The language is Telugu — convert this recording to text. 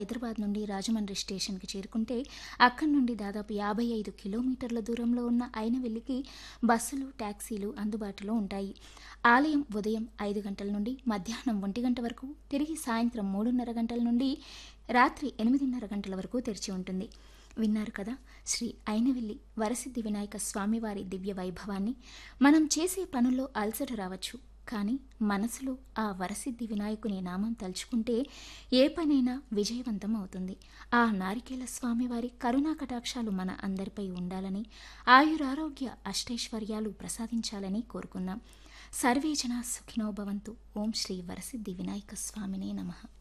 హైదరాబాద్ నుండి రాజమండ్రి స్టేషన్కి చేరుకుంటే అక్కడి నుండి దాదాపు యాభై ఐదు కిలోమీటర్ల దూరంలో ఉన్న అయినవెల్లికి బస్సులు ట్యాక్సీలు అందుబాటులో ఉంటాయి ఆలయం ఉదయం ఐదు గంటల నుండి మధ్యాహ్నం ఒంటి గంట వరకు తిరిగి సాయంత్రం మూడున్నర గంటల నుండి రాత్రి ఎనిమిదిన్నర గంటల వరకు తెరిచి ఉంటుంది విన్నారు కదా శ్రీ అయినవెల్లి వరసిద్ధి వినాయక స్వామివారి దివ్య వైభవాన్ని మనం చేసే పనుల్లో అలసట రావచ్చు కానీ మనసులో ఆ వరసిద్ధి వినాయకుని నామం తలుచుకుంటే ఏ పనైనా విజయవంతం అవుతుంది ఆ నారికేల స్వామివారి కరుణా కటాక్షాలు మన అందరిపై ఉండాలని ఆయురారోగ్య అష్టైశ్వర్యాలు ప్రసాదించాలని కోరుకున్నాం సర్వే జన సుఖినో భవంతు ఓం శ్రీ వరసిద్ధి వినాయక స్వామినే నమః